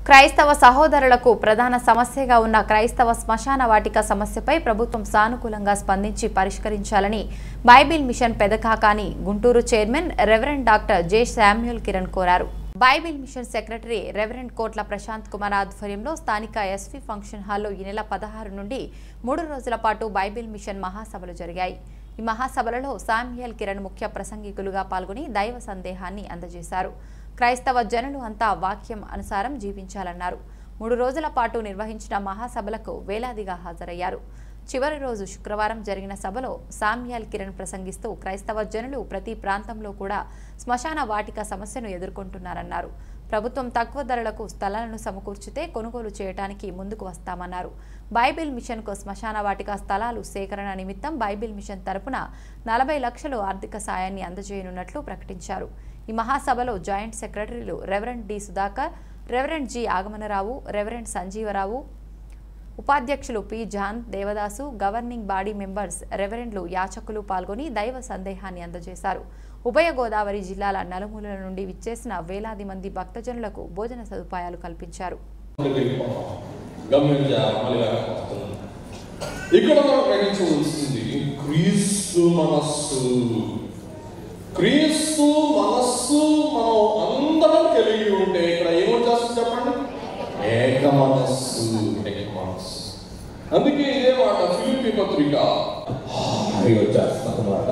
క్రైస్తవ సహోదరులకు ప్రధాన సమస్యగా ఉన్న క్రైస్తవ శ్మశాన వాటిక సమస్యపై ప్రభుత్వం సానుకూలంగా స్పందించి పరిష్కరించాలని Bible mission Pedakakani Guntur chairman reverend doctor J Samuel Kiran కోరారు బైబిల్ మిషన్ సెక్రటరీ రెవరెండ్ కోట్ల ప్రశాంత్ కుమార్ ఆధ్వర్యంలో స్థానిక ఎస్వి ఫంక్షన్ హాల్లో ఈ నెల పదహారు నుండి మూడు రోజుల పాటు బైబిల్ మిషన్ మహాసభలు జరిగాయి ఈ మహాసభలలో సామ్యుయల్ కిరణ్ ముఖ్య ప్రసంగికులుగా పాల్గొని దైవ సందేహాన్ని అందజేశారు క్రైస్తవ జనులు అంతా వాక్యం అనుసారం జీవించాలన్నారు మూడు రోజుల పాటు నిర్వహించిన మహాసభలకు వేలాదిగా హాజరయ్యారు చివరి రోజు శుక్రవారం జరిగిన సభలో సామ్యాల్ కిరణ్ ప్రసంగిస్తూ క్రైస్తవ జనులు ప్రతి ప్రాంతంలో కూడా శ్మశాన వాటిక సమస్యను ఎదుర్కొంటున్నారన్నారు ప్రభుత్వం తక్కువ ధరలకు స్థలాలను సమకూర్చితే కొనుగోలు చేయడానికి ముందుకు వస్తామన్నారు బైబిల్ మిషన్కు శ్మశాన వాటిక స్థలాలు సేకరణ నిమిత్తం బైబిల్ మిషన్ తరపున నలభై లక్షలు ఆర్థిక సాయాన్ని అందజేయనున్నట్లు ప్రకటించారు ఈ మహాసభలో joint secretaries reverend D Sudhakar reverend G Agamanarao reverend Sanjeevarao ఉపాధ్యక్షులు P John Devadasu governing body members రెవరెండ్లు యాచకులు పాల్గొని దైవ సందేహాన్ని అందజేశారు ఉభయ గోదావరి జిల్లాల నలుమూలల నుండి విచ్చేసిన వేలాది మంది భక్తజనులకు భోజన సదుపాయాలు కల్పించారు గమనించా మళ్ళీ వెనక్కి వస్తున్నాను. ఇక్కడ మనం గ్రహించవలసింది క్రీస్తు మనస్సు క్రీస్తు మనస్సు మనం అందరం కలిగి ఉంటే ఇక్కడ ఏమొచ్చేస్తుంది చెప్పండి ఏక మనస్సు ఏక మనస్సు అందుకే ఇదే మాట ఫిలిపి పత్రిక అది వచ్చేస్తుంది అన్నమాట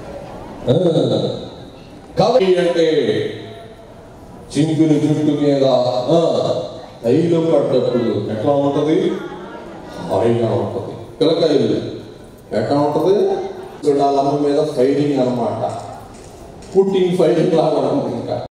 కాబట్టి అంటే చింకుని జుట్టు మీద ఆ, తైలం పడ్డప్పుడు ఎట్లా ఉంటది హాయిగా ఉంటది పిల్లకాయలు ఎట్లా ఉంటది చూడాలమ్మ మీద ఫైరింగ్ అన్నమాట పుట్టింగ్ ఫైరింగ్ లాగా ఉంటుంది ఇంకా